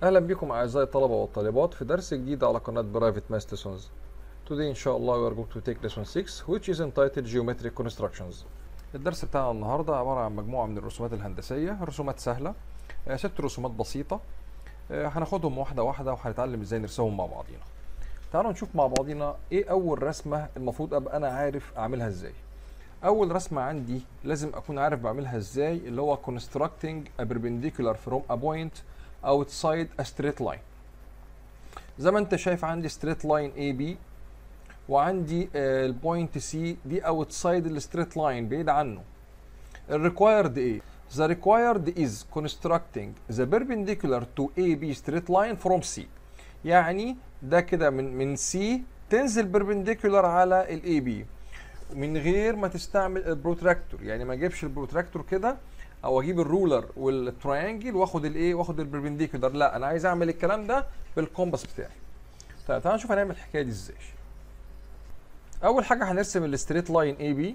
اهلا بكم اعزائي الطلبه والطالبات في درس جديد على قناه برايفت ماث lessons Today ان شاء الله we are going to take lesson 6 which is entitled geometric constructions الدرس بتاعنا النهارده عباره عن مجموعه من الرسومات الهندسيه رسومات سهله آه، ست رسومات بسيطه آه، هناخدهم واحده واحده وهنتعلم ازاي نرسمهم مع بعضينا تعالوا نشوف مع بعضينا ايه اول رسمه المفروض ابقى انا عارف اعملها ازاي اول رسمه عندي لازم اكون عارف بعملها ازاي اللي هو constructing a perpendicular from a point outside a straight line زي ما انت شايف عندي straight line AB وعندي آه، البوينت سي دي اوتسايد الستريت لاين بعيد عنه الريكوايرد ايه the required is constructing the perpendicular to AB straight line from C يعني ده كده من من سي تنزل perpendicular على الاي بي من غير ما تستعمل البروتراكتور يعني ما اجيبش البروتراكتور كده او اجيب الرولر والتراينجل واخد الايه واخد البربنديكولار لا انا عايز اعمل الكلام ده بالكومباس بتاعي طيب تعالى نشوف هنعمل الحكايه دي ازاي اول حاجه هنرسم الستريت لاين اي بي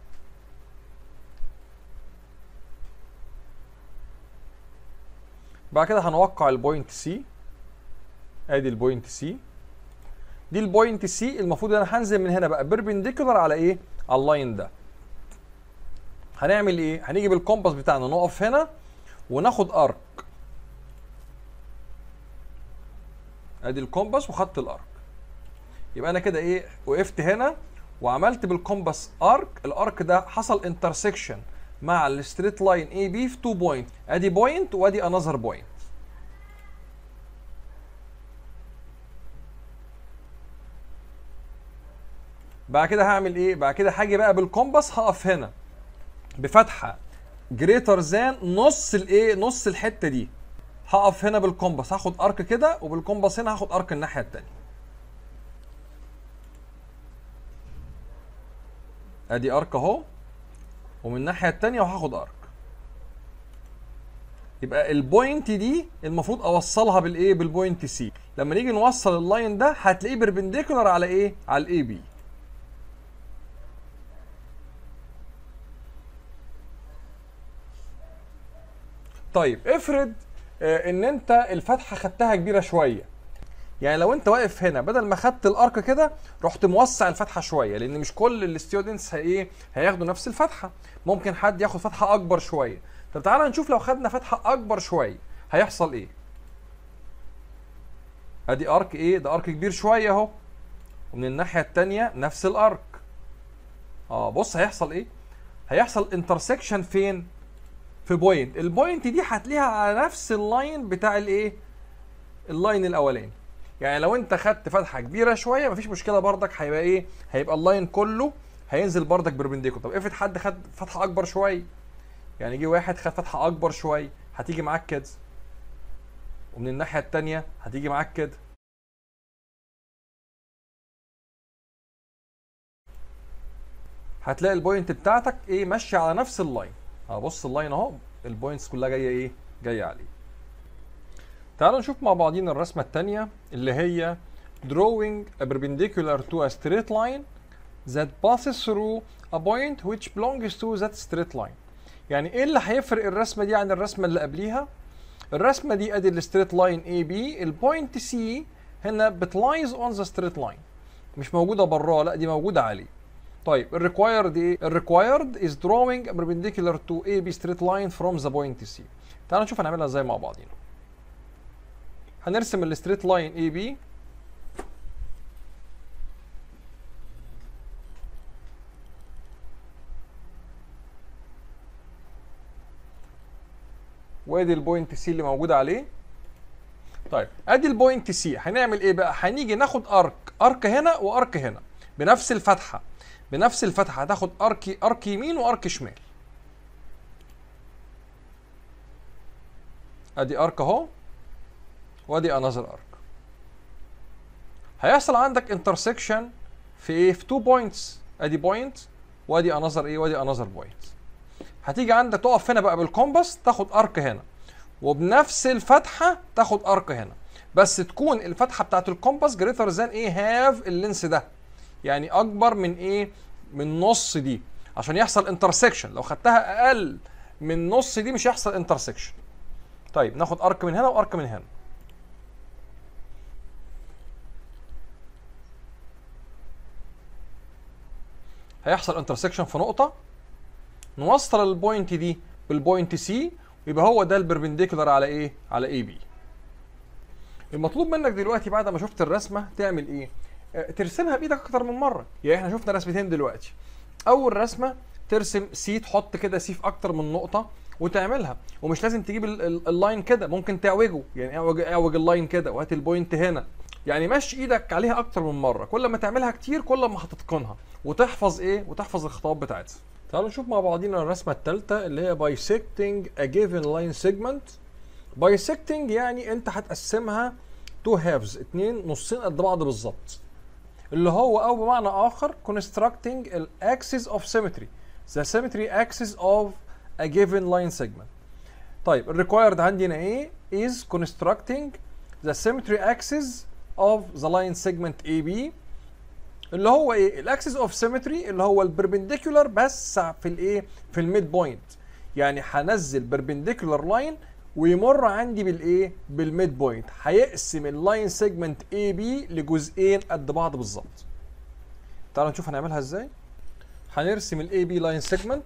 بعد كده هنوقع البوينت سي ادي البوينت سي دي البوينت سي المفروض انا هنزل من هنا بقى بيربنديكولار على ايه على اللاين ده هنعمل ايه هنيجي بالكومباس بتاعنا نقف هنا وناخد ارك ادي الكومباس وخدت الارك يبقى انا كده ايه وقفت هنا وعملت بالكومباس ارك الارك ده حصل انترسكشن مع الستريت لاين اي بي في 2 بوينت ادي بوينت وادي انذر بوينت بعد كده هعمل ايه بعد كده هاجي بقى بالكومباس هقف هنا بفتحه جريتر ذان نص الايه نص الحته دي هقف هنا بالكومباس هاخد ارك كده وبالكومباس هنا هاخد ارك الناحيه التانيه ادي ارك اهو ومن الناحيه التانيه وهاخد ارك يبقى البوينت دي المفروض اوصلها بالايه بالبوينت سي لما نيجي نوصل اللاين ده هتلاقيه بربنديكولار على ايه على الاي بي طيب افرض آه، ان انت الفتحه خدتها كبيره شويه يعني لو انت واقف هنا بدل ما خدت الارك كده رحت موسع الفتحه شويه لان مش كل الستودنتس ايه هياخدوا نفس الفتحه ممكن حد ياخد فتحه اكبر شويه طب تعالى نشوف لو خدنا فتحه اكبر شويه هيحصل ايه ادي ارك ايه ده ارك كبير شويه اهو ومن الناحيه التانية نفس الارك اه بص هيحصل ايه هيحصل انترسكشن فين في بوينت البوينت دي هتلاقيها على نفس اللاين بتاع الايه اللاين الاولاني يعني لو انت خدت فتحه كبيره شويه مفيش مشكله بردك هيبقى ايه هيبقى اللاين كله هينزل بردك بربنديكولار طب افرض حد خد فتحه اكبر شويه يعني جه واحد خد فتحه اكبر شويه هتيجي معاك كده ومن الناحيه التانية هتيجي معاك كده هتلاقي البوينت بتاعتك ايه ماشيه على نفس اللاين هبص اللاين اهو البوينتس كلها جايه ايه جايه عليه تعالوا نشوف مع بعضينا الرسمه الثانيه اللي هي drawing a perpendicular to a straight line that passes through a point which belongs to that straight line يعني ايه اللي هيفرق الرسمه دي عن الرسمه اللي قبليها الرسمه دي ادي الستريت لاين اي بي البوينت سي هنا بتلايز اون ذا ستريت لاين مش موجوده براه لا دي موجوده عليه طيب الريكوايرد ايه؟ الريكوايرد is drawing a perpendicular to AB straight line from the point C. تعالوا نشوف هنعملها ازاي مع بعضينا. هنرسم الستريت لاين AB وادي البوينت سي اللي موجود عليه طيب ادي البوينت سي هنعمل ايه بقى هنيجي ناخد ارك ارك هنا وارك هنا بنفس الفتحه بنفس الفتحه هتاخد ارك ارك يمين وارك شمال ادي ارك اهو وادي انذر ارك هيحصل عندك انترسكشن في ايه في تو بوينتس ادي بوينت وادي انذر ايه وادي انذر بوينت هتيجي عندك تقف هنا بقى بالكومباس تاخد ارك هنا وبنفس الفتحه تاخد ارك هنا بس تكون الفتحه بتاعت الكومباس جريتر ذان ايه هاف اللينس ده يعني اكبر من ايه من نص دي عشان يحصل انترسكشن لو خدتها اقل من نص دي مش هيحصل انترسكشن طيب ناخد ارك من هنا وارك من هنا هيحصل انترسكشن في نقطه نوصل البوينت دي بالبوينت سي يبقى هو ده البربنديكولار على ايه على اي بي المطلوب منك دلوقتي بعد ما شفت الرسمه تعمل ايه آه، ترسمها بايدك اكتر من مره يعني احنا شفنا رسمتين دلوقتي اول رسمه ترسم سي تحط كده سي في اكتر من نقطه وتعملها ومش لازم تجيب ال- ال- اللاين كده ممكن تعوجه يعني اعوج اعوج اللاين كده وهات البوينت هنا يعني مشي ايدك عليها اكتر من مره كل ما تعملها كتير كل ما هتتقنها وتحفظ ايه وتحفظ الخطوات بتاعتها تعالوا نشوف مع بعضينا الرسمه الثالثه اللي هي bisecting a given line segment bisecting يعني انت هتقسمها تو halves اتنين نصين قد بعض بالظبط اللي هو او بمعنى اخر constructing ال axis of symmetry the symmetry axis of a given line segment طيب الريكوايرد عندنا ايه is constructing the symmetry axis of the line segment AB اللي هو ايه الاكسس اوف سيمتري اللي هو البربنديكولار بس في الايه في الميد بوينت يعني هنزل بربنديكولار لاين ويمر عندي بالايه بالميد بوينت هيقسم اللاين سيجمنت اي بي لجزئين قد بعض بالظبط تعالوا نشوف هنعملها ازاي هنرسم الاي بي لاين سيجمنت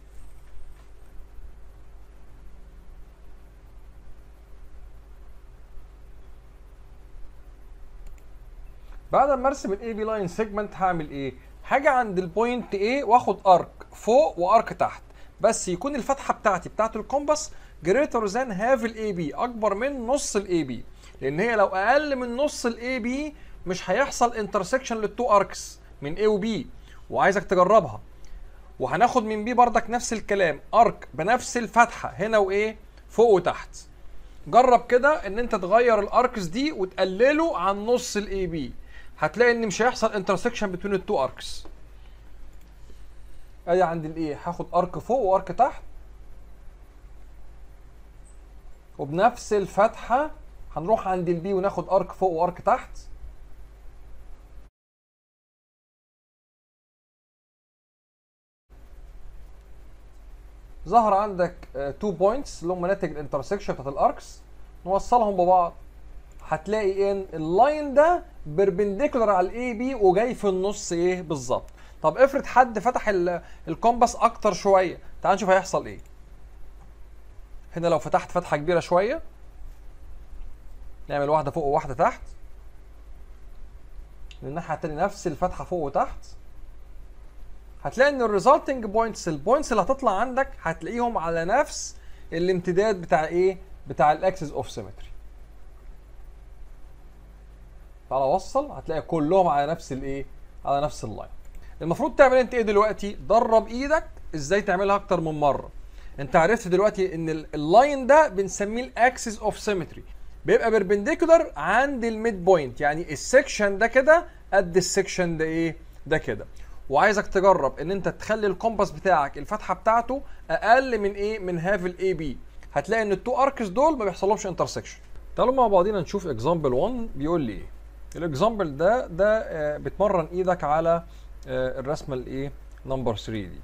بعد ما ارسم الاي بي لاين سيجمنت هعمل ايه حاجه عند البوينت A واخد ارك فوق وارك تحت بس يكون الفتحه بتاعتي بتاعت الكومباس جريتر ذان هاف الاي بي اكبر من نص الاي بي لان هي لو اقل من نص الاي بي مش هيحصل انترسكشن للتو اركس من A و B وعايزك تجربها وهناخد من بي بردك نفس الكلام ارك بنفس الفتحه هنا وايه فوق وتحت جرب كده ان انت تغير الاركس دي وتقلله عن نص الاي بي هتلاقي ان مش هيحصل انترسكشن بين التو اركس ادي عند الايه هاخد ارك فوق وارك تحت وبنفس الفتحه هنروح عند البي وناخد ارك فوق وارك تحت ظهر عندك تو بوينتس اللي هم ناتج الانترسكشن بتاعت الاركس نوصلهم ببعض هتلاقي ان اللاين ده بيربنديكولار على الاي بي وجاي في النص ايه بالظبط طب افرض حد فتح ال- الكومباس اكتر شويه تعال نشوف هيحصل ايه هنا لو فتحت فتحه كبيره شويه نعمل واحده فوق وواحده تحت من الناحيه التانيه نفس الفتحه فوق وتحت هتلاقي ان الريزلتنج بوينتس البوينتس اللي هتطلع عندك هتلاقيهم على نفس الامتداد بتاع ايه بتاع الاكسس اوف سيمتري تعالى وصل هتلاقي كلهم على نفس الايه على نفس اللاين المفروض تعمل انت ايه دلوقتي درب ايدك ازاي تعملها اكتر من مره انت عرفت دلوقتي ان ال- اللاين ده بنسميه الاكسس اوف سيمتري بيبقى بيربنديكولار عند الميد بوينت يعني السكشن ده كده قد السكشن ده ايه ده كده وعايزك تجرب ان انت تخلي الكومباس بتاعك الفتحه بتاعته اقل من ايه من هاف الاي بي هتلاقي ان التو اركس دول ما بيحصلهمش انترسكشن تعالوا مع بعضينا نشوف اكزامبل 1 بيقول لي ايه الاكزامبل ده ده آه، بتمرن ايدك على آه، الرسمه الايه نمبر 3 دي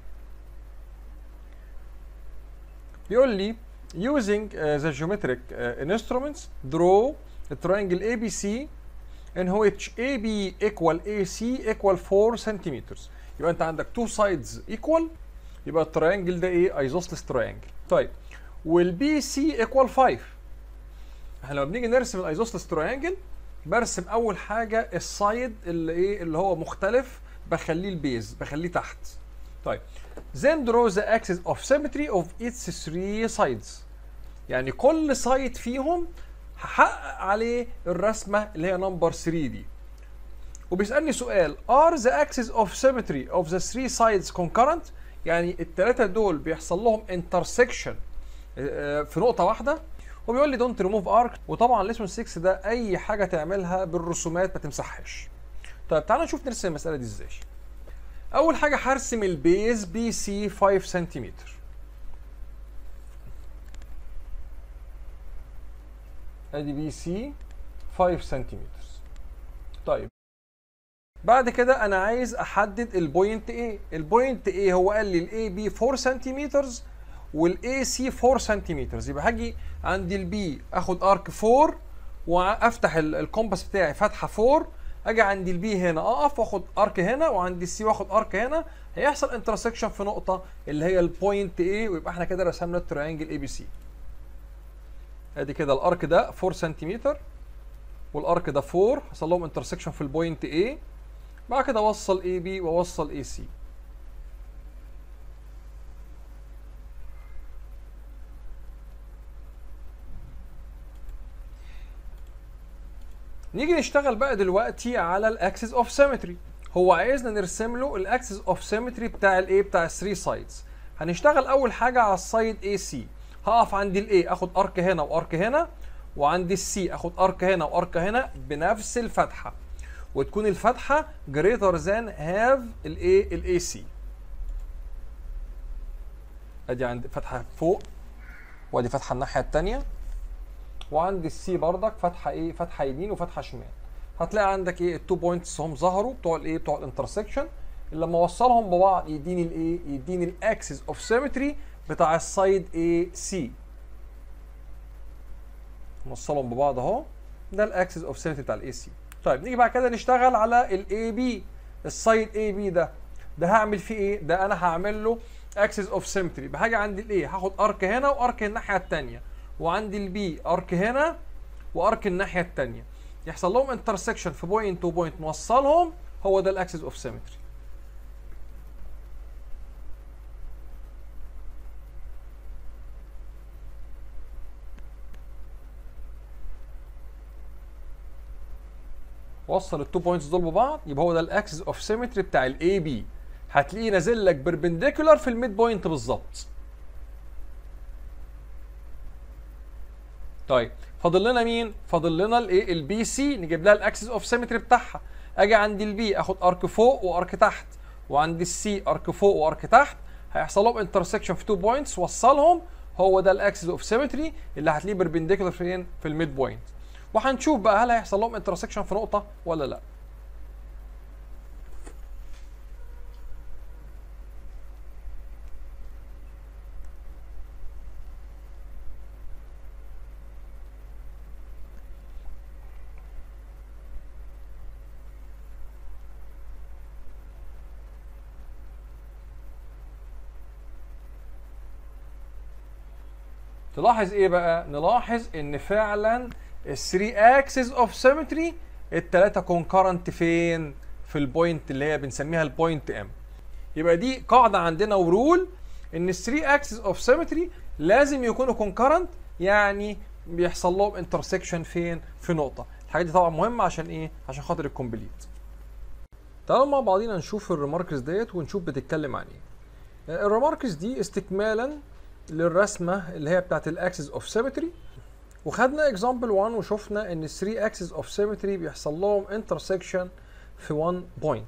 بيقول لي using uh, the geometric uh, instruments draw a triangle ABC in which AB equal AC equal 4 centimeters يبقى انت عندك two sides equal يبقى التريانجل ده ايه isosceles triangle طيب والبي سي equal 5 احنا لما بنيجي نرسم الايزوسلس تريانجل برسم اول حاجه السايد اللي ايه اللي هو مختلف بخليه البيز بخليه تحت طيب then draw the axis of symmetry of its three sides يعني كل سايد فيهم هحقق عليه الرسمه اللي هي نمبر 3 دي وبيسالني سؤال are the axis of symmetry of the three sides concurrent يعني الثلاثه دول بيحصل لهم intersection آه، في نقطه واحده وبيقول لي دونت ريموف ارك وطبعا ليسون 6 ده اي حاجه تعملها بالرسومات ما تمسحهاش طيب تعالوا نشوف نرسم المساله دي ازاي اول حاجه هرسم البيز بي سي 5 سنتيمتر ادي بي سي 5 سنتيمتر طيب بعد كده انا عايز احدد البوينت ايه البوينت ايه هو قال لي الاي بي 4 سنتيمتر والاي سي 4 سنتيمتر يبقى هاجي عند البي اخد ارك 4 وافتح ال- الكومباس بتاعي فتحه 4 اجي عند البي هنا اقف واخد ارك هنا وعند السي واخد ارك هنا هيحصل انترسكشن في نقطه اللي هي البوينت A ويبقى احنا كده رسمنا التريانجل اي بي سي ادي كده الارك ده 4 سنتيمتر والارك ده 4 حصل لهم انترسكشن في البوينت A بعد كده اوصل اي بي واوصل اي سي نيجي نشتغل بقى دلوقتي على الاكسس اوف سيمتري هو عايزنا نرسم له الاكسس اوف سيمتري بتاع الايه بتاع الثري سايدز هنشتغل اول حاجه على السايد اي سي هقف عند الاي اخد ارك هنا وارك هنا وعند السي اخد ارك هنا وارك هنا بنفس الفتحه وتكون الفتحه greater than have الايه الاي سي ادي عند فتحه فوق وادي فتحه الناحيه الثانيه وعند السي بردك فتحه ايه فتحه يمين وفتحه شمال هتلاقي عندك ايه التو بوينتس هم ظهروا بتوع الايه بتوع الانترسكشن اللي لما اوصلهم ببعض يديني الايه يديني الاكسس اوف سيمتري بتاع السايد اي سي نوصلهم ببعض اهو ده الاكسس اوف سيمتري بتاع الاي سي طيب نيجي بعد كده نشتغل على الاي بي السايد اي بي ده ده هعمل فيه ايه ده انا هعمل له اكسس اوف سيمتري بحاجه عند الاي هاخد ارك هنا وارك الناحيه الثانيه وعند البي ارك هنا وارك الناحيه الثانيه يحصل لهم انترسكشن في بوينت تو بوينت نوصلهم هو ده الاكسس اوف سيمتري وصل التو بوينتس دول ببعض يبقى هو ده الاكسس اوف سيمتري بتاع الاي بي هتلاقيه نازل لك بربنديكولار في الميد بوينت بالظبط طيب فاضل لنا مين فاضل لنا الايه البي سي نجيب لها الاكسس اوف سيمتري بتاعها اجي عند البي اخد ارك فوق وارك تحت وعند السي ارك فوق وارك تحت هيحصل لهم انترسكشن في تو بوينتس وصلهم هو ده الاكسس اوف سيمتري اللي هتلاقيه بربنديكولار فين في الميد بوينت وهنشوف بقى هل هيحصل لهم انترسكشن في نقطه ولا لا تلاحظ ايه بقى نلاحظ ان فعلا ال 3 اكسس اوف سيمتري الثلاثه كونكرنت فين في البوينت اللي هي بنسميها البوينت ام يبقى دي قاعده عندنا ورول ان ال 3 اكسس اوف سيمتري لازم يكونوا كونكرنت يعني بيحصل لهم انترسكشن فين في نقطه الحاجات دي طبعا مهمه عشان ايه عشان خاطر الكومبليت تعالوا مع بعضينا نشوف الريماركس ديت ونشوف بتتكلم عن ايه الريماركس دي استكمالا للرسمه اللي هي بتاعت الاكسس اوف سيمتري وخدنا اكزامبل 1 وشفنا ان ال 3 اكسس اوف سيمتري بيحصل لهم انترسكشن في 1 بوينت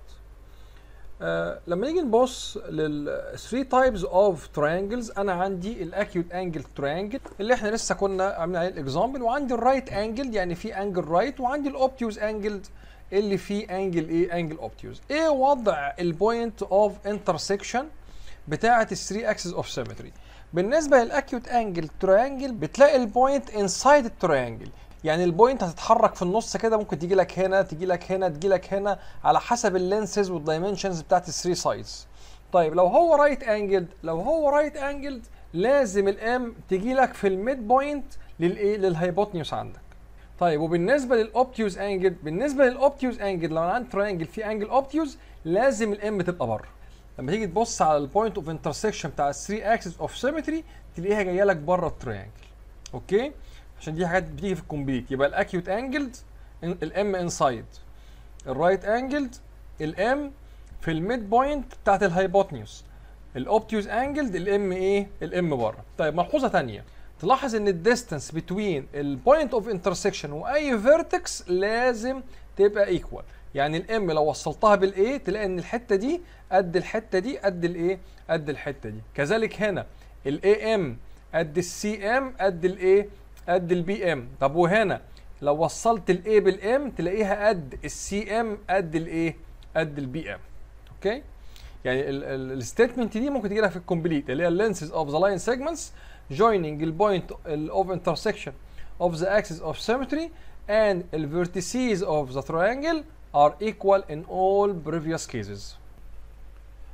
آه لما نيجي نبص لل 3 تايبس اوف تراينجلز انا عندي الاكيوت انجل تراينجل اللي احنا لسه كنا عاملين عليه الاكزامبل وعندي الرايت انجل يعني في انجل رايت وعندي الاوبتيوز انجل اللي فيه انجل ايه انجل اوبتيوز ايه وضع البوينت اوف انترسكشن بتاعه ال 3 اكسس اوف سيمتري بالنسبه للاكيوت انجل تريانجل بتلاقي البوينت انسايد التريانجل يعني البوينت هتتحرك في النص كده ممكن تيجي لك هنا تيجي لك هنا تيجي لك هنا على حسب اللينسز والدايمنشنز بتاعت الثري سايدز طيب لو هو رايت انجلد لو هو رايت انجلد لازم الام تيجي لك في الميد بوينت للايه للهايبوتنيوس عندك طيب وبالنسبه للاوبتيوز انجل بالنسبه للاوبتيوز انجل لو انا عندي تريانجل في انجل اوبتيوز لازم الام تبقى بره لما تيجي تبص على البوينت اوف انترسكشن بتاع ال 3 اكسس اوف سيمتري تلاقيها جايه لك بره التريانجل اوكي عشان دي حاجات بتيجي في الكومبليت يبقى الاكيوت انجلد الام انسايد الرايت انجلد الام في الميد بوينت بتاعت الهايبوتنيوس الاوبتيوز انجلد الام ايه الام بره طيب ملحوظه ثانيه تلاحظ ان الديستانس بتوين البوينت اوف انترسكشن واي فيرتكس لازم تبقى ايكوال يعني الام لو وصلتها بالايه تلاقي ان الحته دي قد الحته دي قد الايه قد الحته دي كذلك هنا الاي ام قد السي ام قد الايه قد البي ام طب وهنا لو وصلت الاي بالام تلاقيها قد السي ام قد الايه قد البي ام اوكي يعني الستيتمنت دي ممكن تجي لها في الكومبليت اللي هي اللينسز اوف ذا لاين سيجمنتس joining the point of intersection of the axis of symmetry and the vertices of the triangle are equal in all previous cases.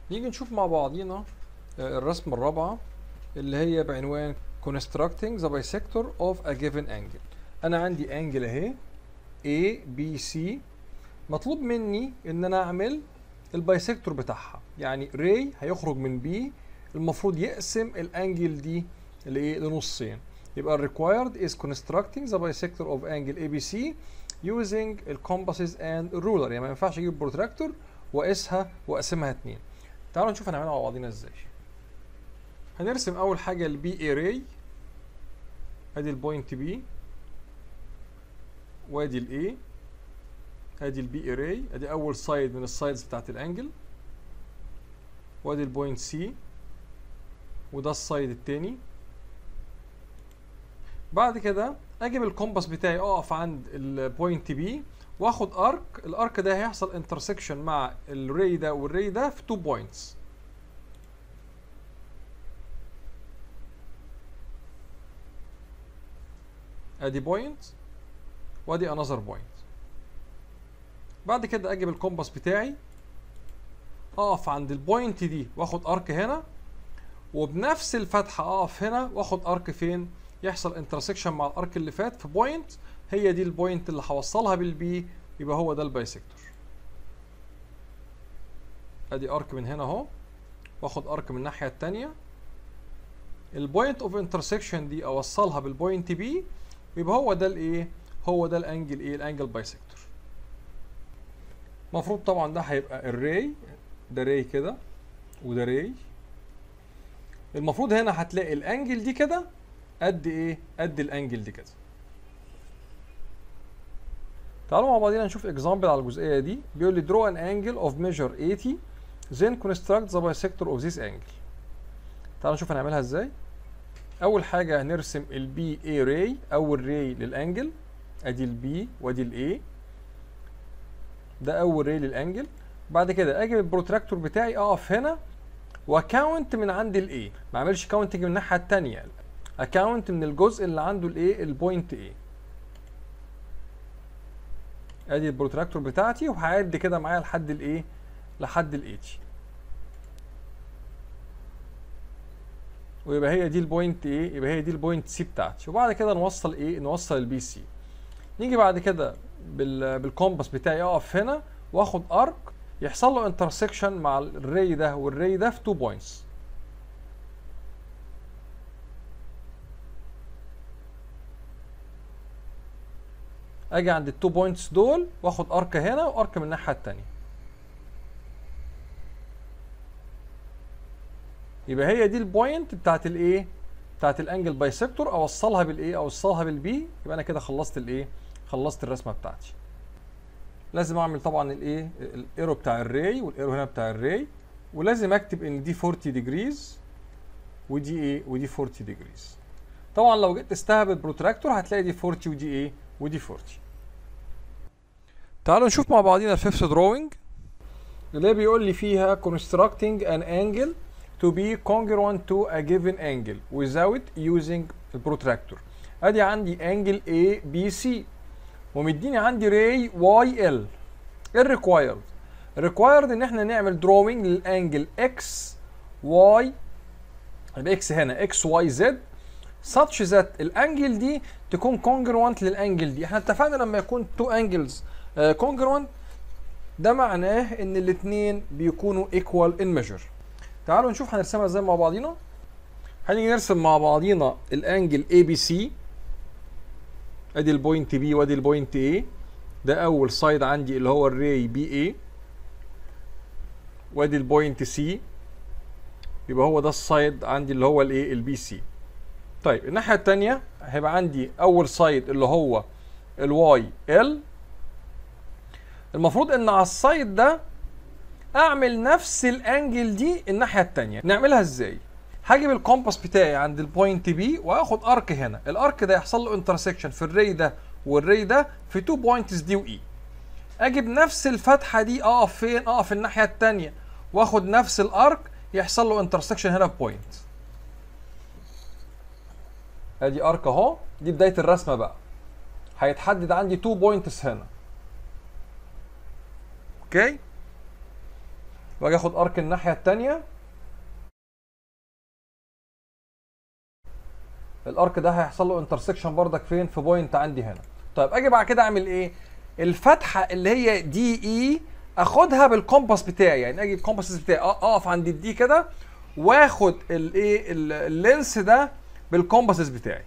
نيجي نشوف مع بعضينا آه، الرسمة الرابعة اللي هي بعنوان constructing the bisector of a given angle انا عندي angle اهي A B C مطلوب مني ان انا اعمل البايسكتور بتاعها يعني ري هيخرج من B المفروض يقسم الانجل دي لايه لنصين يبقى ال required is constructing the bisector of angle ABC using الcompasses and ruler يعني ما ينفعش اجيب بروتراكتور واقيسها واقسمها اتنين تعالوا نشوف هنعملها مع بعضينا ازاي هنرسم اول حاجه البي اري ادي البوينت بي وادي الاي ادي البي اري ادي اول سايد من السايدز بتاعت الانجل وادي البوينت سي وده السايد التاني بعد كده اجيب الكومباس بتاعي اقف عند البوينت بي واخد ارك الارك ده هيحصل انترسكشن مع الري ده والري ده في 2 بوينتس ادي بوينت وادي انذر بوينت بعد كده اجيب الكومباس بتاعي اقف عند البوينت دي واخد ارك هنا وبنفس الفتحه اقف هنا واخد ارك فين يحصل انترسكشن مع الارك اللي فات في بوينت هي دي البوينت اللي هوصلها بالبي يبقى هو ده البايسكتور ادي ارك من هنا اهو واخد ارك من الناحيه الثانيه البوينت اوف انترسكشن دي اوصلها بالبوينت بي يبقى هو ده الايه هو ده الانجل ايه الانجل بايسكتور المفروض طبعا ده هيبقى الري ده ري كده وده ري المفروض هنا هتلاقي الانجل دي كده قد ايه قد الانجل دي كده تعالوا مع بعضينا نشوف اكزامبل على الجزئيه دي بيقول لي draw an angle of measure 80 then construct the bisector of this angle تعالوا نشوف هنعملها ازاي اول حاجه هنرسم البي اي راي اول راي للانجل ادي البي وادي الاي ده اول راي للانجل بعد كده اجي البروتراكتور بتاعي اقف هنا واكاونت من عند الاي ما اعملش كاونتنج من الناحيه الثانيه اكاونت من الجزء اللي عنده الايه البوينت ايه ادي البروتراكتور بتاعتي وهعد كده معايا لحد الايه لحد الاتش ويبقى هي دي البوينت ايه يبقى هي دي البوينت سي بتاعتي وبعد كده نوصل ايه نوصل البي سي نيجي بعد كده بال بالكومباس بتاعي اقف هنا واخد ارك يحصل له انترسكشن مع الري ده والري ده في 2 بوينتس اجي عند التو بوينتس دول واخد ارك هنا وارك من الناحيه الثانيه يبقى هي دي البوينت بتاعت الايه بتاعت الانجل بايسكتور اوصلها بالايه اوصلها بالبي يبقى انا كده خلصت الايه خلصت الرسمه بتاعتي لازم اعمل طبعا الايه الايرو بتاع الري والايرو هنا بتاع الري ولازم اكتب ان دي 40 ديجريز ودي ايه ودي 40 ديجريز طبعا لو جيت تستهبل بروتراكتور هتلاقي دي 40 ودي ايه ودي 40 تعالوا نشوف مع بعضينا الفيفث دروينج اللي بيقول لي فيها constructing an angle to be congruent to a given angle without using the protractor ادي عندي angle A B C ومديني عندي ray YL ايه الريكوايرد الريكوايرد ان احنا نعمل drawing للانجل X Y يبقى X هنا X Y Z such that الانجل دي تكون congruent للانجل دي احنا اتفقنا لما يكون two angles uh, congruent ده معناه ان الاثنين بيكونوا equal in measure تعالوا نشوف هنرسمها ازاي مع بعضينا هنيجي نرسم مع بعضينا الانجل اي بي سي ادي البوينت بي وادي البوينت اي ده اول سايد عندي اللي هو الري بي اي وادي البوينت سي يبقى هو ده السايد عندي اللي هو الايه البي سي طيب الناحيه الثانيه هيبقى عندي اول سايد اللي هو الواي ال المفروض ان على السايد ده اعمل نفس الانجل دي الناحيه الثانيه نعملها ازاي هجيب الكومباس بتاعي عند البوينت بي واخد ارك هنا الارك ده يحصل له انترسكشن في الري ده والري ده في تو بوينتس دي واي اجيب نفس الفتحه دي اقف فين اقف الناحيه الثانيه واخد نفس الارك يحصل له انترسكشن هنا في بوينت ادي ارك اهو دي بدايه الرسمه بقى هيتحدد عندي تو بوينتس هنا اوكي واجي اخد ارك الناحيه الثانيه الارك ده هيحصل له انترسكشن بردك فين في بوينت عندي هنا طيب اجي بعد كده اعمل ايه الفتحه اللي هي دي اي اخدها بالكومباس بتاعي يعني اجي الكومباس بتاعي اقف عند الدي كده واخد الايه اللينس ده بالكومباسز بتاعي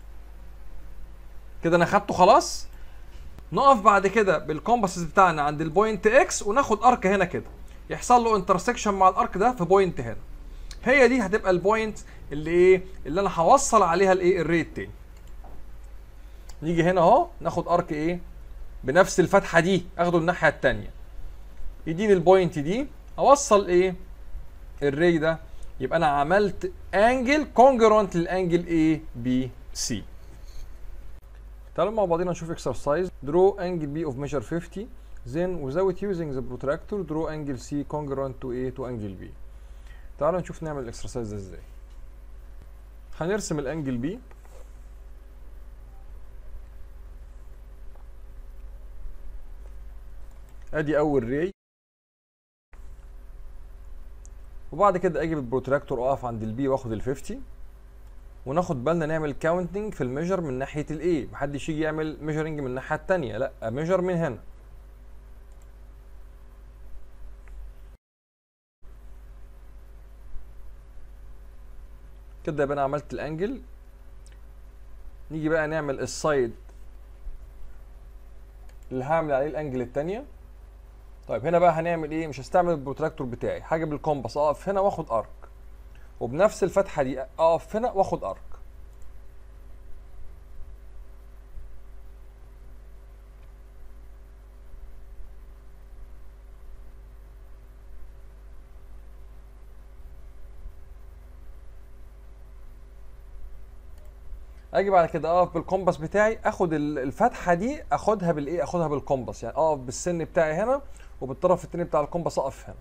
كده انا خدته خلاص نقف بعد كده بالكومباسز بتاعنا عند البوينت اكس وناخد ارك هنا كده يحصل له انترسكشن مع الارك ده في بوينت هنا هي دي هتبقى البوينت اللي ايه اللي انا هوصل عليها الايه الري التاني نيجي هنا اهو ناخد ارك ايه بنفس الفتحه دي اخده الناحيه الثانيه يديني البوينت دي اوصل ايه الري ده يبقى انا عملت انجل كونجرونت للانجل ايه بي سي تعالوا مع بعضنا نشوف exercise draw angle B of measure 50 then without using the protractor draw angle C congruent to A to angle B تعالوا نشوف نعمل الاكسرسايز ده ازاي هنرسم الانجل B ادي اول ري وبعد كده اجيب البروتراكتور اقف عند البي واخد ال 50 وناخد بالنا نعمل كاونتنج في الميجر من ناحيه الاي محدش يجي يعمل ميجرنج من الناحيه الثانيه لا ميجر من هنا كده يبقى انا عملت الانجل نيجي بقى نعمل السايد اللي هعمل عليه الانجل الثانيه طيب هنا بقى هنعمل ايه مش هستعمل البروتراكتور بتاعي حاجه بالكومباس اقف هنا واخد ارك وبنفس الفتحه دي اقف هنا واخد ارك اجي بعد كده اقف بالكومباس بتاعي اخد الفتحه دي اخدها بالايه اخدها بالكومباس يعني اقف بالسن بتاعي هنا وبالطرف التاني بتاع الكومباس اقف هنا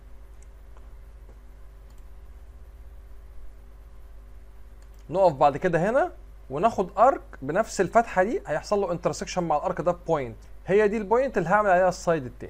نقف بعد كده هنا وناخد ارك بنفس الفتحه دي هيحصل له انترسكشن مع الارك ده بوينت هي دي البوينت اللي هعمل عليها السايد التاني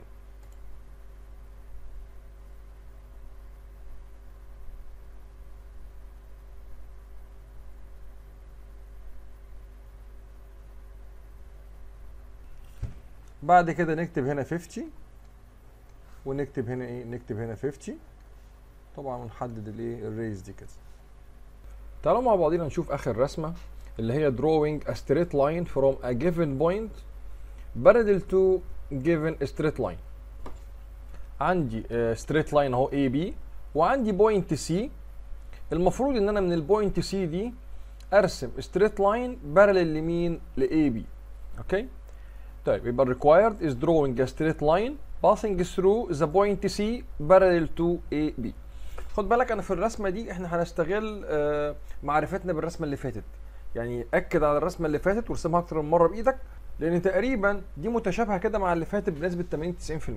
بعد كده نكتب هنا 50 ونكتب هنا ايه نكتب هنا 50 طبعا ونحدد الايه الريز دي كده تعالوا مع بعضينا نشوف اخر رسمه اللي هي drawing a straight line from a given point parallel to given straight line عندي uh, straight line اهو AB وعندي بوينت C المفروض ان انا من البوينت C دي ارسم straight line parallel لمين ل AB اوكي طيب يبقى required is drawing a straight line passing through the point C parallel to AB خد بالك انا في الرسمه دي احنا هنستغل آه معرفتنا بالرسمه اللي فاتت يعني اكد على الرسمه اللي فاتت وارسمها اكتر من مره بايدك لان تقريبا دي متشابهه كده مع اللي فاتت بنسبه 80 90%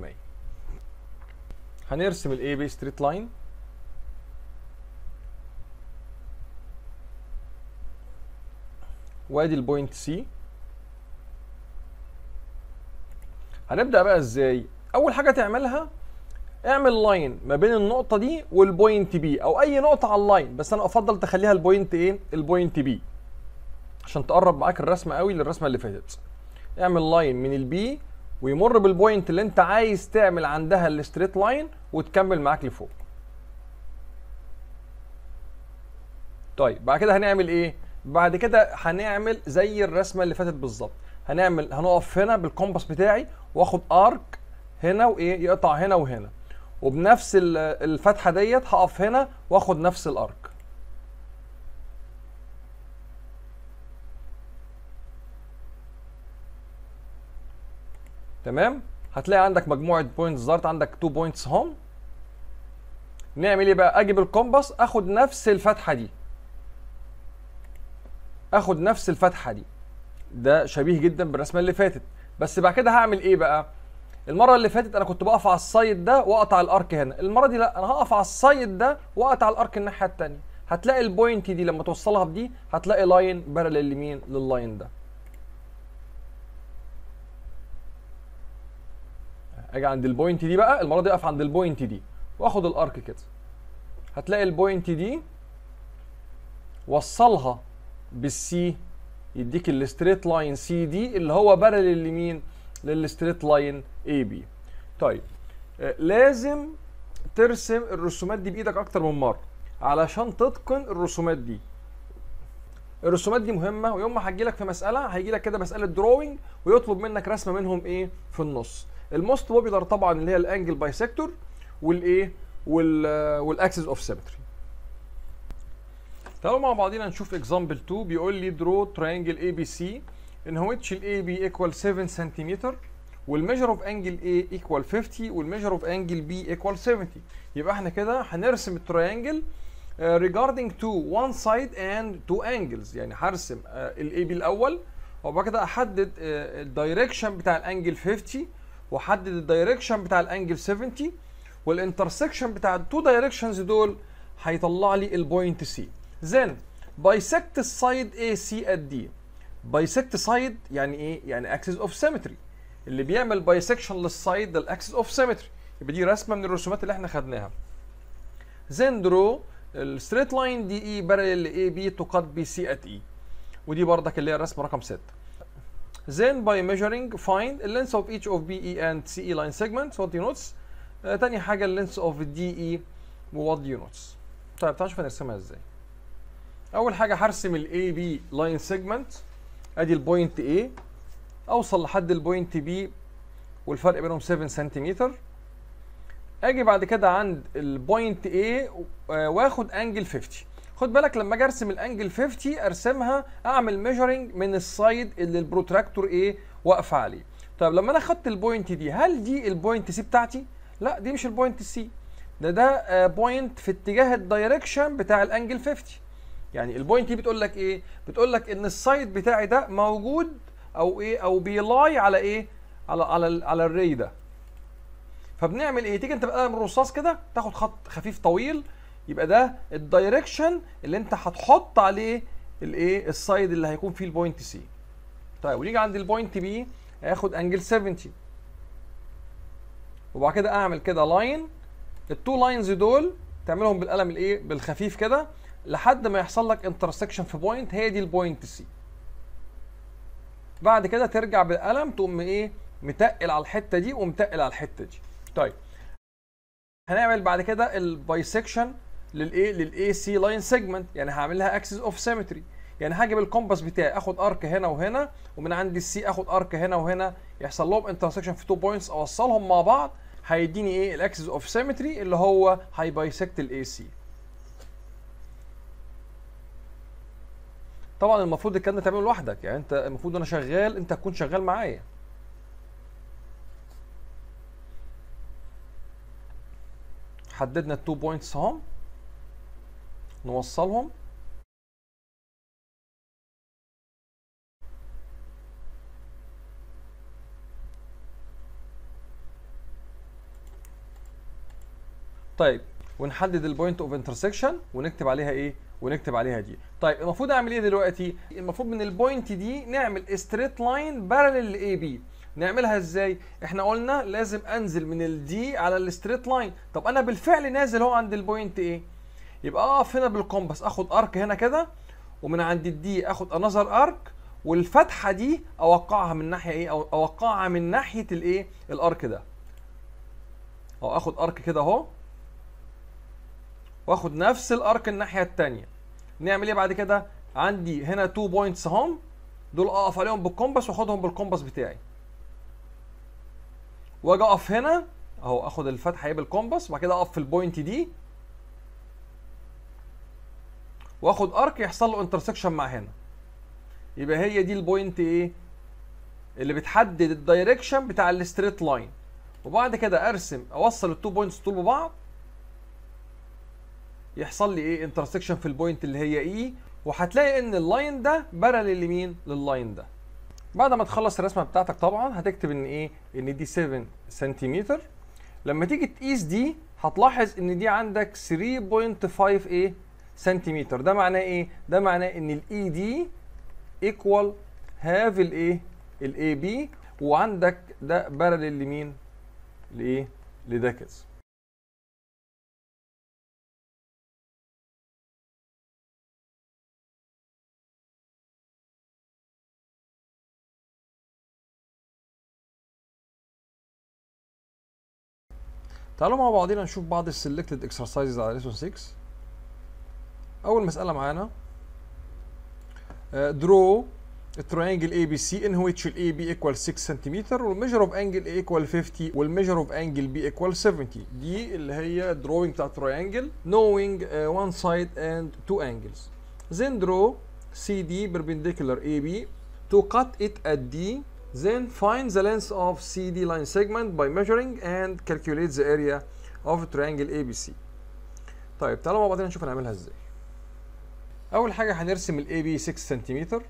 هنرسم الاي بي ستريت لاين وادي البوينت سي هنبدا بقى ازاي اول حاجه تعملها اعمل لاين ما بين النقطه دي والبوينت بي او اي نقطه على اللاين بس انا افضل تخليها البوينت ايه البوينت بي عشان تقرب معاك الرسمه قوي للرسمه اللي فاتت اعمل لاين من البي ويمر بالبوينت اللي انت عايز تعمل عندها الستريت لاين وتكمل معاك لفوق طيب بعد كده هنعمل ايه بعد كده هنعمل زي الرسمه اللي فاتت بالظبط هنعمل هنقف هنا بالكومباس بتاعي واخد ارك هنا وايه يقطع هنا وهنا وبنفس الفتحه ديت هقف هنا واخد نفس الارك تمام هتلاقي عندك مجموعه بوينتس ظهرت عندك 2 بوينتس هم نعمل ايه بقى اجي بالكومباس اخد نفس الفتحه دي اخد نفس الفتحه دي ده شبيه جدا بالرسمه اللي فاتت بس بعد كده هعمل ايه بقى المره اللي فاتت انا كنت بقف على السايد ده واقطع الارك هنا المره دي لا انا هقف على السايد ده واقطع الارك الناحيه الثانيه هتلاقي البوينت دي لما توصلها بدي هتلاقي لاين بارلل لمين لللاين ده اجي عند البوينت دي بقى المره دي اقف عند البوينت دي واخد الارك كده هتلاقي البوينت دي وصلها بالسي يديك الستريت لاين سي دي اللي هو بارل لمين للستريت لاين اي بي طيب آه، لازم ترسم الرسومات دي بايدك اكتر من مره علشان تتقن الرسومات دي الرسومات دي مهمه ويوم ما هجي لك في مساله هيجي لك كده مساله دروينج ويطلب منك رسمه منهم ايه في النص الموست بوبيلر طبعا اللي هي الانجل بايسكتور والايه وال والاكسس اوف سيمتري تعالوا مع بعضينا نشوف اكزامبل 2 بيقول لي درو ترينجل اي بي سي ان which الاي بي ايكوال 7 سنتيمتر والميجر اوف انجل A ايكوال 50 والميجر اوف انجل B ايكوال 70 يبقى احنا كده هنرسم التريانجل uh, regarding to one side and two angles يعني هرسم uh, الاي بي الاول وبعد كده احدد uh, الدايركشن بتاع الانجل 50 واحدد الدايركشن بتاع الانجل 70 والانترسكشن بتاع التو دايركشنز دول هيطلع لي البوينت سي then bisect السايد AC at D bisect سايد يعني ايه يعني axis of symmetry اللي بيعمل بايسكشن للسايد ده الاكسس اوف سيمتري يبقى دي رسمه من الرسومات اللي احنا خدناها then draw الستريت لاين دي اي بارل لاي بي تو كات بي سي ات اي ودي بردك اللي هي الرسمه رقم 6 then by measuring find the length of each of BE and CE line segments what denotes uh, تاني حاجه اللينس اوف دي اي وات denotes طيب تعالوا نشوف هنرسمها ازاي اول حاجه هرسم الاي بي لاين سيجمنت ادي البوينت A اوصل لحد البوينت بي والفرق بينهم 7 سنتيمتر اجي بعد كده عند البوينت A واخد انجل 50 خد بالك لما اجي ارسم الانجل 50 ارسمها اعمل ميجرنج من السايد اللي البروتراكتور A واقفه عليه طيب لما انا خدت البوينت دي هل دي البوينت سي بتاعتي لا دي مش البوينت سي ده ده بوينت في اتجاه الدايركشن بتاع الانجل 50 يعني البوينت دي بتقول لك ايه بتقول لك ان السايد بتاعي ده موجود او ايه او بيلاي على ايه على على على الري ده فبنعمل ايه تيجي انت بقلم الرصاص كده تاخد خط خفيف طويل يبقى ده الدايركشن اللي انت هتحط عليه الايه السايد اللي هيكون فيه البوينت سي طيب ونيجي عند البوينت بي هاخد انجل 70 وبعد كده اعمل كده لاين التو لاينز دول تعملهم بالقلم الايه بالخفيف كده لحد ما يحصل لك انترسكشن في بوينت هي دي البوينت سي بعد كده ترجع بالقلم تقوم ايه متقل على الحته دي ومتقل على الحته دي طيب هنعمل بعد كده البايسكشن للايه للاي سي لاين سيجمنت يعني هعمل لها اكسس اوف سيمتري يعني هاجي بالكومباس بتاعي اخد ارك هنا وهنا ومن عند السي اخد ارك هنا وهنا يحصل لهم انترسكشن في تو بوينتس اوصلهم مع بعض هيديني ايه الاكسس اوف سيمتري اللي هو هيبايسكت الاي سي طبعا المفروض الكلام ده تعمله لوحدك يعني انت المفروض انا شغال انت تكون شغال معايا حددنا التو بوينتس اهم نوصلهم طيب ونحدد البوينت اوف انترسكشن ونكتب عليها ايه ونكتب عليها دي طيب المفروض اعمل ايه دلوقتي المفروض من البوينت دي نعمل ستريت لاين بارلل لاي بي نعملها ازاي احنا قلنا لازم انزل من الدي على الستريت لاين طب انا بالفعل نازل اهو عند البوينت ايه يبقى اقف هنا بالكومباس اخد ارك هنا كده ومن عند الدي اخد انذر ارك والفتحه دي اوقعها من ناحيه ايه او اوقعها من ناحيه الايه الارك ده او اخد ارك كده اهو واخد نفس الارك الناحيه الثانيه نعمل ايه بعد كده عندي هنا 2 بوينتس اهم دول اقف عليهم بالكومباس واخدهم بالكومباس بتاعي واجي اقف هنا اهو اخد الفتحه ايه بالكومباس وبعد كده اقف في البوينت دي واخد ارك يحصل له انترسكشن مع هنا يبقى هي دي البوينت ايه اللي بتحدد الدايركشن بتاع الستريت لاين وبعد كده ارسم اوصل التو بوينتس دول ببعض يحصل لي ايه انترسكشن في البوينت اللي هي اي وهتلاقي ان اللاين ده بارل لمين لللاين ده بعد ما تخلص الرسمه بتاعتك طبعا هتكتب ان ايه ان دي 7 سنتيمتر لما تيجي تقيس دي هتلاحظ ان دي عندك 3.5 ايه سنتيمتر ده معناه ايه ده معناه ان الاي دي ايكوال هاف الايه الاي بي وعندك ده بارل لمين لايه لده كده تعالوا مع بعضينا نشوف بعض السلكتد اكسرسايزز على ليسون 6 اول مساله معانا درو triangle ABC in which ال AB equals 6 سنتيمتر والmeasure of angle A equal 50 والmeasure of angle B equal 70 دي اللي هي drawing بتاع triangle knowing uh, one side and two angles then draw CD perpendicular AB to cut it at D then find the length of CD line segment by measuring and calculate the area of triangle ABC طيب تعالوا مع بعضنا نشوف هنعملها ازاي اول حاجه هنرسم ال AB 6 سنتيمتر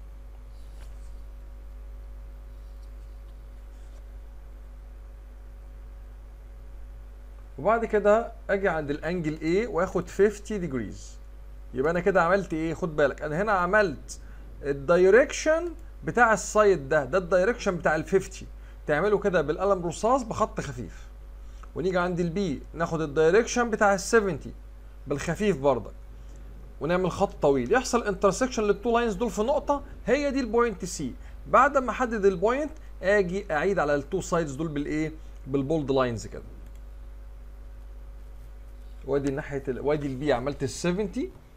وبعد كده اجي عند الانجل A واخد 50 ديجريز يبقى انا كده عملت ايه خد بالك انا هنا عملت الدايركشن بتاع السايد ده ده الدايركشن بتاع ال 50 تعمله كده بالقلم رصاص بخط خفيف ونيجي عند البي ناخد الدايركشن بتاع ال 70 بالخفيف برضك ونعمل خط طويل يحصل انترسكشن للتو لاينز دول في نقطه هي دي البوينت سي بعد ما احدد البوينت اجي اعيد على التو سايدز دول بالايه بالبولد لاينز كده وادي ناحيه ال... وادي البي عملت ال 70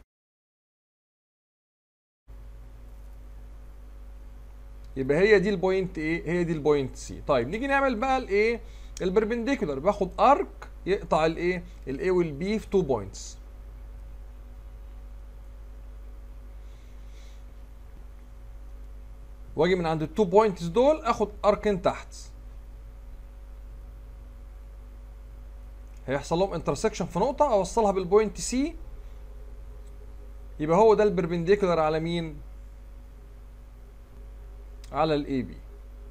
يبقى هي دي البوينت ايه هي دي البوينت سي طيب نيجي نعمل بقى الايه البربنديكولار باخد ارك يقطع الايه الاي والبي في 2 بوينتس واجي من عند التو بوينتس دول اخد اركين تحت هيحصل لهم انترسكشن في نقطه اوصلها بالبوينت سي يبقى هو ده البربنديكولار على مين على الاي بي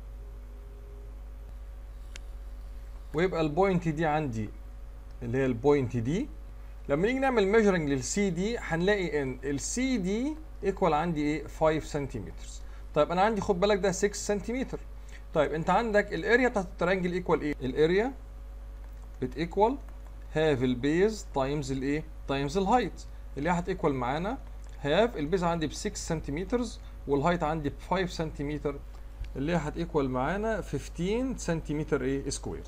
ويبقى البوينت دي عندي اللي هي البوينت دي لما نيجي نعمل ميجرنج للسي دي هنلاقي ان السي دي ايكوال عندي ايه 5 سنتيمتر طيب انا عندي خد بالك ده 6 سنتيمتر طيب انت عندك الاريا بتاعت الترانجل ايكوال ايه الاريا بتيكوال هاف البيز تايمز الايه تايمز الهايت اللي هي هتيكوال معانا هاف البيز عندي ب 6 سنتيمتر والهايت عندي ب 5 سنتيمتر اللي هي هتيكوال معانا 15 سنتيمتر ايه سكويرد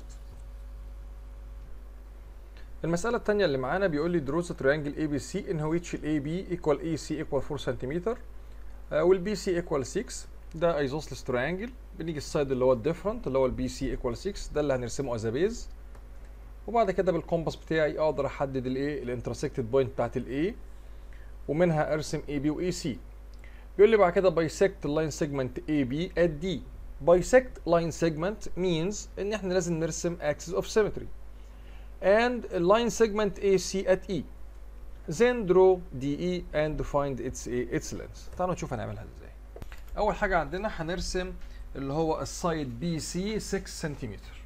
المسألة الثانية اللي معانا بيقول لي دروس تريانجل اي بي سي ان which الاي بي ايكوال اي سي ايكوال 4 سنتيمتر والبي سي ايكوال 6 ده ايزوسلس تريانجل بنيجي السايد اللي هو الديفرنت اللي هو البي سي ايكوال 6 ده اللي هنرسمه از بيز وبعد كده بالكومباس بتاعي اقدر احدد الايه الانترسكتد بوينت بتاعت الاي ومنها ارسم اي بي واي سي بيقول لي بعد كده بايسكت اللاين سيجمنت اي بي ات دي بايسكت لاين سيجمنت means ان احنا لازم نرسم axis of symmetry and line segment AC at E then draw DE and find its its length تعالوا نشوف هنعملها ازاي اول حاجه عندنا هنرسم اللي هو السايد بي سي 6 سنتيمتر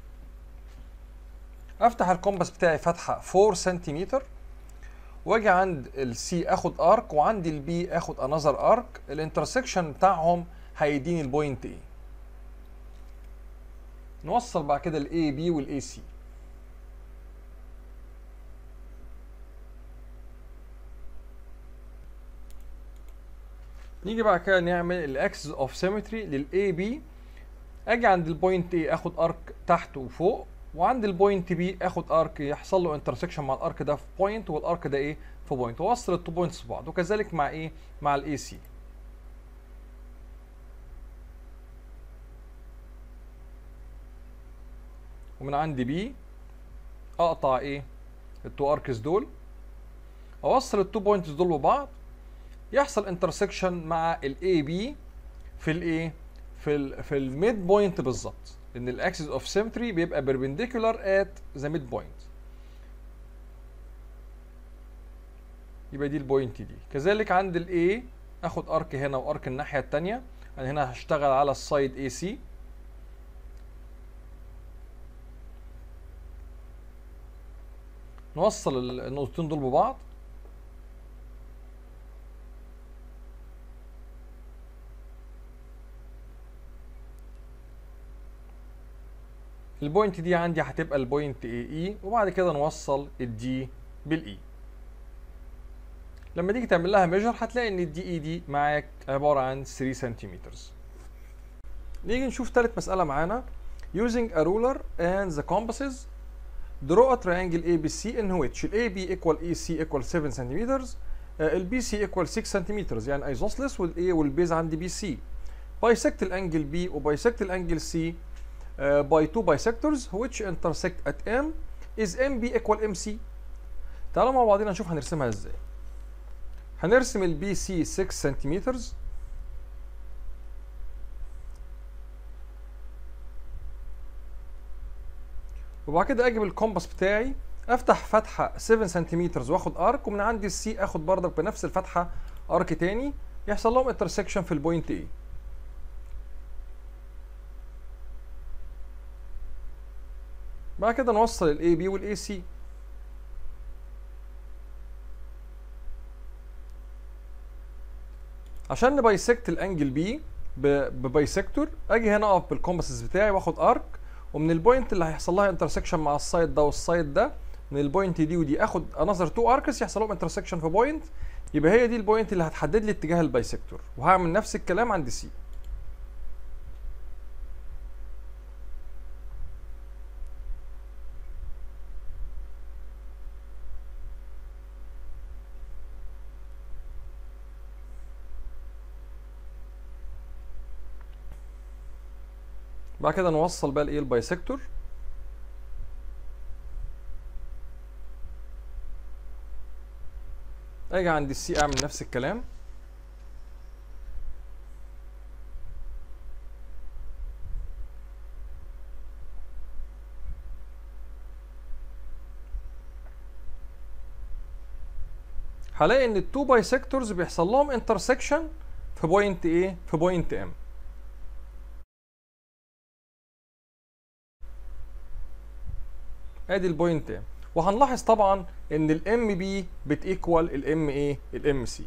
افتح الكومباس بتاعي فتحه 4 سنتيمتر واجي عند السي اخد ارك وعند البي اخد انذر ارك الانترسكشن بتاعهم هيديني البوينت ايه نوصل بعد كده الاي بي والاي سي نيجي بعد كده نعمل الاكسس اوف سيمتري للاي بي اجي عند البوينت A اخد ارك تحت وفوق وعند البوينت بي اخد ارك يحصل له انترسكشن مع الارك ده في بوينت والارك ده ايه في بوينت واوصل التو بوينتس ببعض وكذلك مع ايه مع الاي سي ومن عند بي اقطع ايه التو اركس دول اوصل التو بوينتس دول ببعض يحصل انترسكشن مع الاي بي في الايه في ال في الميد بوينت بالظبط لان الاكسس اوف سيمتري بيبقى بيربنديكولار ات ذا ميد بوينت يبقى دي البوينت دي كذلك عند الاي اخد ارك هنا وارك الناحيه الثانيه انا هنا هشتغل على السايد اي سي نوصل النقطتين دول ببعض البوينت دي عندي هتبقى البوينت اي اي وبعد كده نوصل الدي بالاي لما تيجي تعمل لها ميجر هتلاقي ان الدي اي دي معاك عباره عن 3 سنتيمتر نيجي نشوف ثالث مساله معانا using a ruler and the compasses draw a triangle ABC in which ال AB equal EC equal 7 cm ال BC equal 6 cm يعني isosceles وال A والبيز عندي BC bisect الانجل B وبايسكت الانجل C uh, by two bisectors which intersect at M is MB equal MC تعالوا مع بعضنا نشوف هنرسمها ازاي هنرسم ال BC 6 سنتيمتر وبعد كده اجيب الكومباس بتاعي افتح فتحه 7 سنتيمتر واخد ارك ومن عندي السي اخد بردك بنفس الفتحه ارك تاني يحصل لهم انترسكشن في البوينت A بعد كده نوصل الاي بي والاي سي عشان نبايسكت الانجل بي ببايسكتور اجي هنا اقف بالكومباسز بتاعي واخد ارك ومن البوينت اللي هيحصل لها انترسكشن مع السايد ده والسايد ده من البوينت دي ودي اخد انذر تو اركس يحصل لهم انترسكشن في بوينت يبقى هي دي البوينت اللي هتحدد لي اتجاه البايسكتور وهعمل نفس الكلام عند سي بعد كده نوصل بقى الايه البايسكتور اجي عند السي اعمل نفس الكلام هلاقي ان التو بايسكتورز بيحصل لهم انترسكشن في بوينت ايه في بوينت ام ادي البوينت ام وهنلاحظ طبعا ان الام بي بتيكوال الام ايه الام سي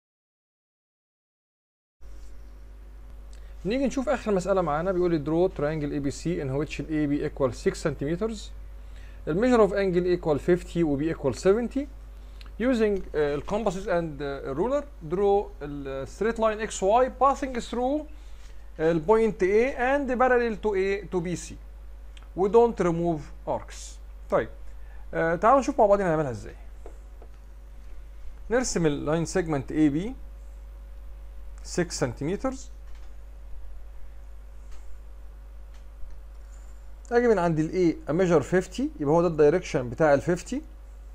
نيجي نشوف اخر مساله معانا بيقول لي درو تريانجل اي بي سي ان which الاي بي ايكوال 6 سنتيمتر الميجر اوف انجل ايكوال 50 وبي ايكوال 70 using uh, compasses and uh, ruler draw the straight line xy passing through uh, point A and parallel to A to BC we don't remove arcs طيب آه تعالوا نشوف مع بعض هنعملها ازاي نرسم اللاين سيجمنت اي بي 6 سنتيمتر اجي من عند الاي اميجر 50 يبقى هو ده الدايركشن بتاع ال 50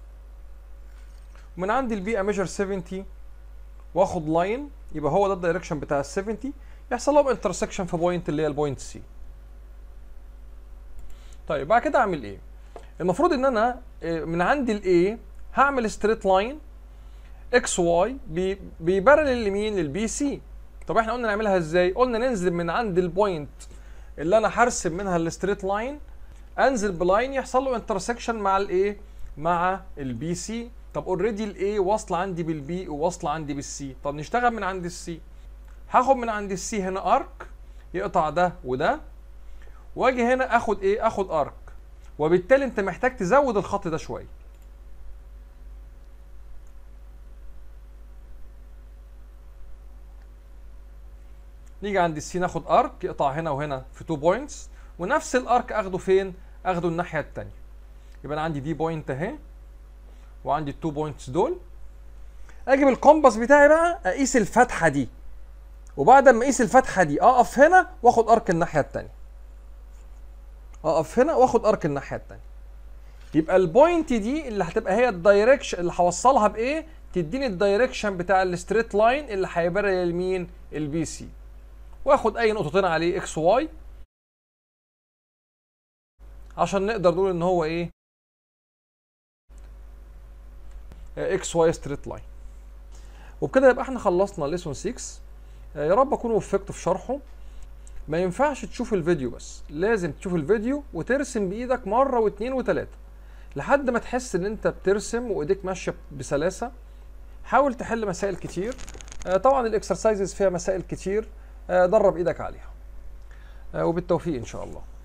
ومن عند البي اميجر 70 واخد لاين يبقى هو ده الدايركشن بتاع ال 70 يحصل لهم انترسكشن في بوينت اللي هي البوينت سي طيب بعد كده اعمل ايه المفروض ان انا من عند الاي هعمل ستريت لاين اكس واي بيبرل لمين للبي سي طب احنا قلنا نعملها ازاي قلنا ننزل من عند البوينت اللي انا هرسم منها الستريت لاين انزل بلاين يحصل له انترسكشن مع الايه مع البي سي طب اوريدي الاي واصله عندي بالبي وواصله عندي بالسي طب نشتغل من عند السي هاخد من عند السي هنا ارك يقطع ده وده واجي هنا اخد ايه اخد ارك وبالتالي انت محتاج تزود الخط ده شويه نيجي عند السي ناخد ارك يقطع هنا وهنا في 2 بوينتس ونفس الارك اخده فين اخده الناحيه الثانيه يبقى انا عندي دي بوينت اهي وعندي التو بوينتس دول اجيب الكومباس بتاعي بقى اقيس الفتحه دي وبعد ما اقيس الفتحه دي اقف هنا واخد ارك الناحيه الثانيه اقف هنا واخد ارك الناحيه الثانيه يبقى البوينت دي اللي هتبقى هي الدايركشن اللي هوصلها بايه تديني الدايركشن بتاع الستريت لاين اللي هيبرر لمين البي سي واخد اي نقطتين عليه اكس واي عشان نقدر نقول ان هو ايه اكس واي ستريت لاين وبكده يبقى احنا خلصنا ليسون 6 يا رب اكون وفقت في شرحه ما ينفعش تشوف الفيديو بس لازم تشوف الفيديو وترسم بايدك مره واثنين وثلاثه لحد ما تحس ان انت بترسم وايديك ماشيه بسلاسه حاول تحل مسائل كتير طبعا الاكسرسايزز فيها مسائل كتير درب ايدك عليها وبالتوفيق ان شاء الله